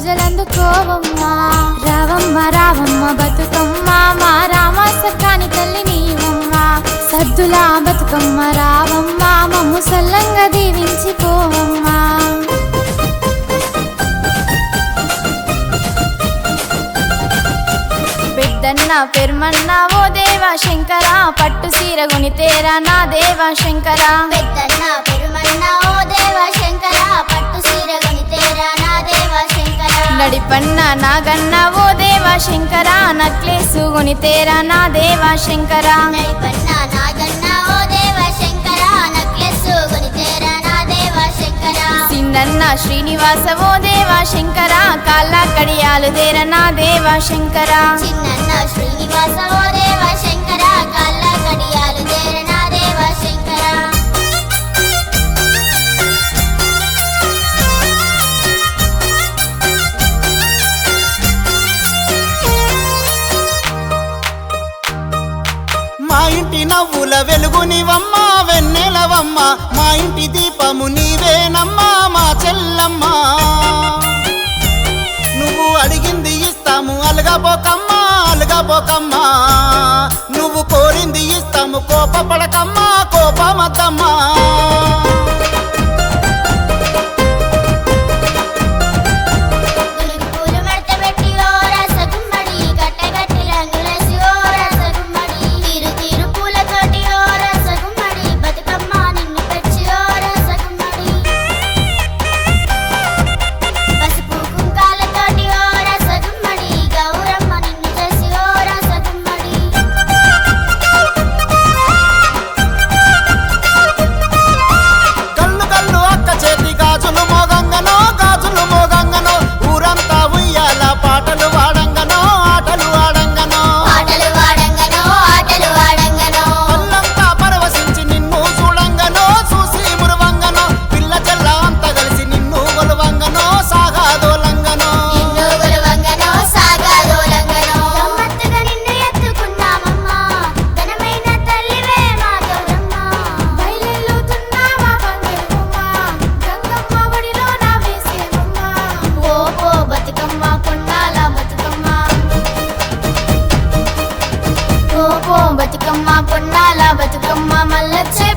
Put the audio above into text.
పూజలందుకోవమ్మా రావమ్మ రావమ్మ బతుకమ్మ మా రామ సక్కాని తల్లి నీవమ్మ సద్దులా బతుకమ్మ రావమ్మ మమ్ము సల్లంగా దీవించి పోవమ్మా బిడ్డన్న పెరుమన్న ఓ దేవా శంకర పట్టు సీర గునితేరా నా దేవా శంకర పెద్దన్న పెరుమన్న ఓ దేవ శంకర పట్టు సీర గునితేరా నా దేవ శంకర నడిపన్న నాగన్న ఓ దేవా శంకర నక్లేసు గునితేరా నా దేవా శంకర నడిపన్న నాగన్న ఓ దేవ శంకర నక్లెస్ గునితేరా నా దేవ శంకర సిన్నన్న శ్రీనివాస ఓ దేవా శంకర కాళ్ళ కడియాలు దేర నా దేవా శంకర చిన్నన్న శ్రీనివాస ఓ దేవ శంకర కళ్ళ కడియాలు దేర నా దేవ శంకర మా ఇంటి నవ్వుల వెలుగు నీవమ్మ వెన్నెలవమ్మ మా ఇంటి దీపము నీవేనమ్మా మా చెల్లమ్మ నువ్వు అడిగింది ఇస్తాము అలగబోకమ్మా అలగబోకమ్మా నువ్వు కోరింది ఇస్తాము కోపపడకమ్మా కోపమద్దమ్మా గునుగు పూలు మడతబెట్టి ఓ రసగుమ్మడి కట్టగట్టి రంగులేసి ఓ రసగుమ్మడి తీరు తీరు పూలతోటి ఓ రసగుమ్మడి బతుకమ్మ నిన్ను పెంచి ఓ రసగుమ్మడి పసుపు కుంకాలతోటి ఓ రసగుమ్మడి గౌరమ్మ నిన్ను చేసి ఓ రసగుమ్మడి కళ్ళు కళ్ళు అక్క చేతి గాజులు మోగంగనో గాజులు మోగంగనో ఊరంతా ఉయ్యాల పాటలు వాడంగనో ఆటలు ఆడంగనో ఆటలు వాడంగనో ఆటలు వాడంగనో పల్లంతా పరవశించి నిన్ను చూడంగనో చూసి మురువంగనో పిల్ల చెల్ల అంతా కలిసి నిన్ను కొలువంగనో సాగాదోలంగనో నిన్ను గొలవంగనో సాగాదోలంగనో గమ్మత్తుగా నిన్ను ఎత్తుకున్నామమ్మా ఘనమైన తల్లివే మా గౌరమ్మ బయలెల్లుతున్నావా బంగారమ్మ గంగమ్మ ఒడిలో నా వేసేవమ్మ ఓ పో బతుకమ్మ కొండాల బతుకమ్మ ఓ పో బతుకమ్మ పొన్నాల బతుకమ్మ మల్లచ్చే